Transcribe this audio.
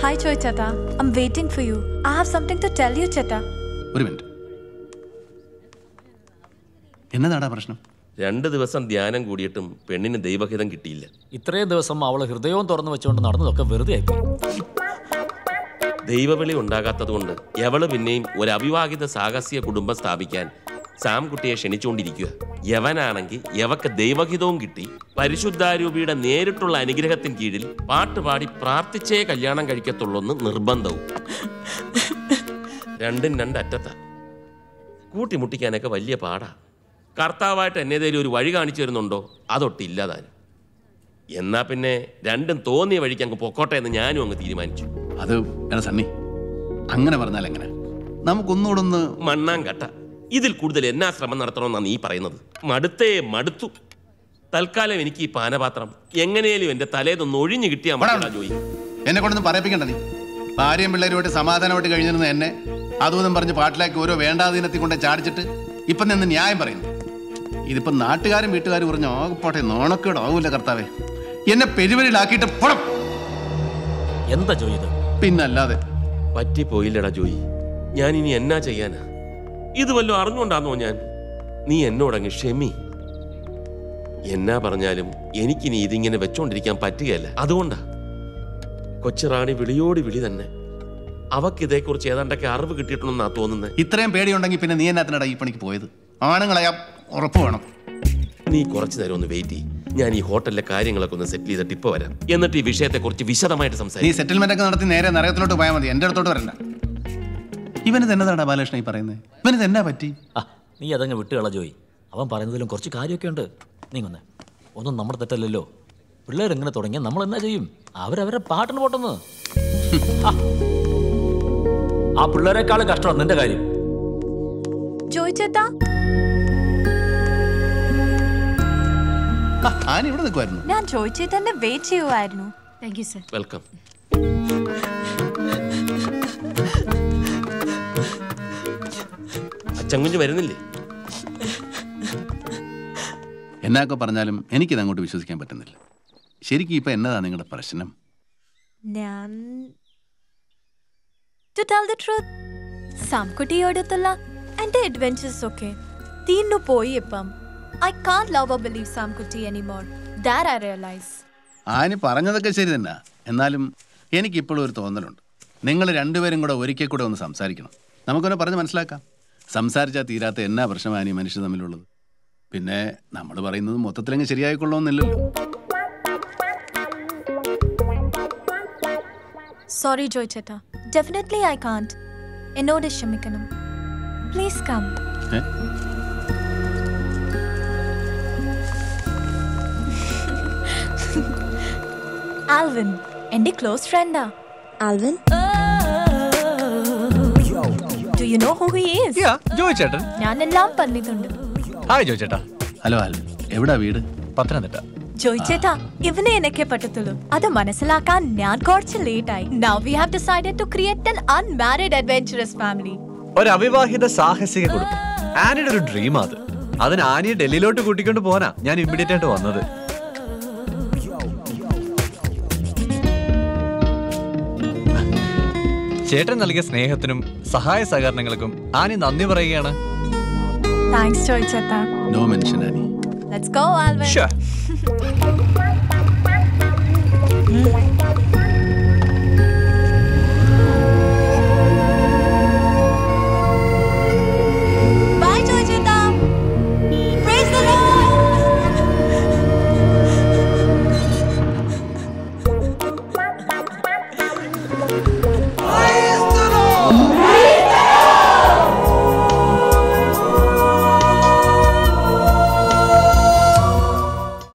Hi, Joy Chata. I'm waiting for you. I have something to tell you, Chata. ഒരു minute എന്നതാടാ പ്രശ്നം രണ്ട് ദിവസം ധ്യാനം കൂടിയിട്ടും പെണ്ണിന് ദൈവഹിതം കിട്ടിയില്ല ഇത്രയും ദിവസം അവള് ഹൃദയവും തുറന്നു വെച്ചുകൊണ്ട് നടന്നതൊക്കെ വെറുതെ ആയിപ്പോയി ദൈവവിളി ഉണ്ടാകാത്തതുകൊണ്ട് എവള് പിന്നെയും ഒരു അവിവാഹിത സാഹസിക കുടുംബം സ്ഥാപിക്കാൻ സാംകുട്ടിയെ ക്ഷണിച്ചുകൊണ്ടിരിക്കുക യവനാണെങ്കിൽ യവക്ക് ദൈവഹിതവും കിട്ടി പരിശുദ്ധാരൂപിയുടെ നേരിട്ടുള്ള അനുഗ്രഹത്തിന് കീഴിൽ പാട്ടുപാടി പ്രാർത്ഥിച്ചേ കല്യാണം കഴിക്കത്തുള്ളൂന്ന് നിർബന്ധവും രണ്ടും രണ്ടറ്റത്താ കൂട്ടിമുട്ടിക്കാനൊക്കെ വലിയ പാടാ കർത്താവായിട്ട് എന്നേതേലും ഒരു വഴി കാണിച്ചു തരുന്നുണ്ടോ അതൊട്ടില്ലാതാനും എന്നാ പിന്നെ രണ്ടും തോന്നിയ വഴിക്ക് അങ്ങ് പൊക്കോട്ടെ എന്ന് ഞാനും അങ്ങ് തീരുമാനിച്ചു അത് എടാ സണ്ണി അങ്ങനെ പറഞ്ഞാൽ എങ്ങനെ നമുക്കൊന്നുകൂടെ ഒന്ന് മണ്ണാങ്കട്ട ഇതിൽ കൂടുതൽ എന്നാ ശ്രമം നടത്തണമെന്നാണ് നീ പറയുന്നത് മടുത്തേ മടുത്തു തൽക്കാലം എനിക്ക് ഈ പാനപാത്രം എങ്ങനെയും എന്റെ തലേന്നൊന്ന് ഒഴിഞ്ഞു കിട്ടിയാൽ മതിയാ ജോയി എന്നെ കൊണ്ടൊന്നും പറയിപ്പിക്കണ്ട നീ ഭാര്യയും പിള്ളേരുമായിട്ട് സമാധാനമായിട്ട് കഴിഞ്ഞിരുന്ന എന്നെ അതും പറഞ്ഞ് പാട്ടിലാക്കി ഓരോ വേണ്ടാതീനത്തിൽ കൊണ്ട് ചാടിച്ചിട്ട് ഇപ്പം നിന്ന് ന്യായം പറയുന്നു ഇതിപ്പോ നാട്ടുകാരും വീട്ടുകാരും പറഞ്ഞ ആകപ്പാട്ടെ നോണക്കേടാവൂല കർത്താവേ എന്നെ പെരുവരിലാക്കിയിട്ട് പുറം എന്താ ജോയി ഇത് പിന്നല്ലാതെ പറ്റിപ്പോയില്ലടാ ജോയി ഞാൻ ഇനി എന്നാ ചെയ്യാനാ ഇത് വല്ലതും അറിഞ്ഞുകൊണ്ടാന്നോ ഞാൻ നീ എന്നോടങ്ങ് ക്ഷമി എന്നാ പറഞ്ഞാലും എനിക്കിനി ഇതിങ്ങനെ വെച്ചോണ്ടിരിക്കാൻ പറ്റുകയല്ല അതുകൊണ്ടാ കൊച്ചുറാണി വിളിയോട് വിളി തന്നെ അവക്ക് ഇതേക്കുറിച്ച് ഏതാണ്ടൊക്കെ അറിവ് കിട്ടിയിട്ടുണ്ടെന്നാ തോന്നുന്നത് ഇത്രയും പേടിയുണ്ടെങ്കിൽ പിന്നെ നീ എന്നാത്തിനടാ ഈ പണിക്ക് പോയത് ആണുങ്ങളെയാ ഉറപ്പ് വേണം നീ കുറച്ചു നേരം ഒന്ന് വെയിറ്റ് ചെയ്യ് ഞാൻ ഈ ഹോട്ടലിലെ കാര്യങ്ങളൊക്കെ ഒന്ന് സെറ്റിൽ ചെയ്തിട്ട് ഇപ്പൊ വരാം എന്നിട്ട് ഈ വിഷയത്തെക്കുറിച്ച് വിശദമായിട്ട് നീ സംസാരിക്കും സെറ്റിൽമെന്റ് ഒക്കെ നടത്തി നേരെ നരകത്തിലോട്ട് പോയാൽ മതി എൻ്റെ അടുത്തോട്ട് വരണ്ട ഇവന് തന്നെതാടാ ബാലകൃഷ്ണൻ ഈ പറയുന്നത് ഇവന് തന്നെ പറ്റി ആ നീ അതങ്ങ് വിട്ടുകള ജോയി അവൻ പറയുന്നതിലും കുറച്ച് കാര്യമൊക്കെ ഉണ്ട് നീ വന്നേ ഒന്നും നമ്മുടെ തെറ്റല്ലല്ലോ പിള്ളേരെങ്ങനെ തുടങ്ങിയാൽ നമ്മൾ എന്നാ ചെയ്യും അവരവരെ പാട്ടിന് പോട്ടെന്ന് ആ. ആ പിള്ളേരെക്കാളും കഷ്ടമാണ് നിന്റെ കാര്യം Joy Chata? ആന ഇവിടെ നിൽക്കുമായിരുന്നു ഞാൻ ജോയ് ചേട്ടന്റെ വെയിറ്റ് ചെയ്യുമായിരുന്നു താങ്ക് യു സർ വെൽക്കം അച്ചങ്കുഞ്ഞ് വരുന്നില്ലേ എന്നൊക്കെ പറഞ്ഞാലും എനിക്കിത് അങ്ങോട്ട് വിശ്വസിക്കാൻ പറ്റുന്നില്ല ശരിക്കും ഇപ്പൊ എന്നതാ നിങ്ങളുടെ പ്രശ്നം ഞാൻ ടു ടെൽ ദ ട്രൂത്ത് സാംകുട്ടിയോടത്തുള്ള എൻ്റെ അഡ്വെഞ്ചേഴ്സ് ഒക്കെ തീർന്നു പോയി ഇപ്പം I can't love believe Samkutty anymore that I realise Annie പറഞ്ഞതൊക്കെ ശരി തന്നെ എന്നാലും എനിക്കിപ്പോഴും ഒരു തോന്നലുണ്ട് നിങ്ങൾ രണ്ടുപേരും കൂടെ ഒരിക്കൽ കൂടെ ഒന്ന് സംസാരിക്കണം നമുക്കൊന്നെ പറഞ്ഞ് മനസ്സിലാക്കാം സംസാരിച്ചാൽ തീരാത്ത എന്നാ പ്രശ്നമാണ് ഈ മനുഷ്യർ തമ്മിലുള്ളത് പിന്നെ നമ്മൾ പറയുന്നത് മൊത്തത്തിലങ്ങ് ശരിയായിക്കൊള്ളണമെന്നില്ലല്ലോ സോറി ജോയ് ചേട്ടാ ഡെഫിനറ്റ്ലി ഐ കാൺട്ട് എന്നോട് ക്ഷമിക്കണം പ്ലീസ് കം ഏ? ആൽവിൻ എൻ്റെ ക്ലോസ് ഫ്രണ്ടാ Alvin do you know who he is Joy ചേട്ടൻ ഞാൻ എല്ലാം പറഞ്ഞിട്ടുണ്ട് ഹായ് ജോയ് ചേട്ടാ ഹലോ ആൽവിൻ എവിടാ വീട് പത്തനംതിട്ട ജോയ് ചേട്ടാ ഇവനെ എനിക്ക് പറ്റത്തുള്ളൂ അത് മനസ്സിലാക്കാൻ ഞാൻ കുറച്ച് ലേറ്റ് ആയി now we have decided to create an unmarried adventurous family ഒരു അവിവാഹിത സാഹസിക കുടുംബം ആനിയുടെ ഒരു ഡ്രീം അത് അതിന് ആനിയെ ഡൽഹിയിലോട്ട് കൂട്ടിക്കൊണ്ട് പോകാനാ ഞാൻ ഇമ്മീഡിയറ്റ് ആയിട്ട് വന്നത് ചേട്ടൻ നൽകിയ സ്നേഹത്തിനും സഹായ സഹകരണങ്ങൾക്കും ആനി നന്ദി പറയുകയാണ് താങ്ക്സ് ജോയ് ചേട്ടാ no mention Annie let's go Alvin Sure.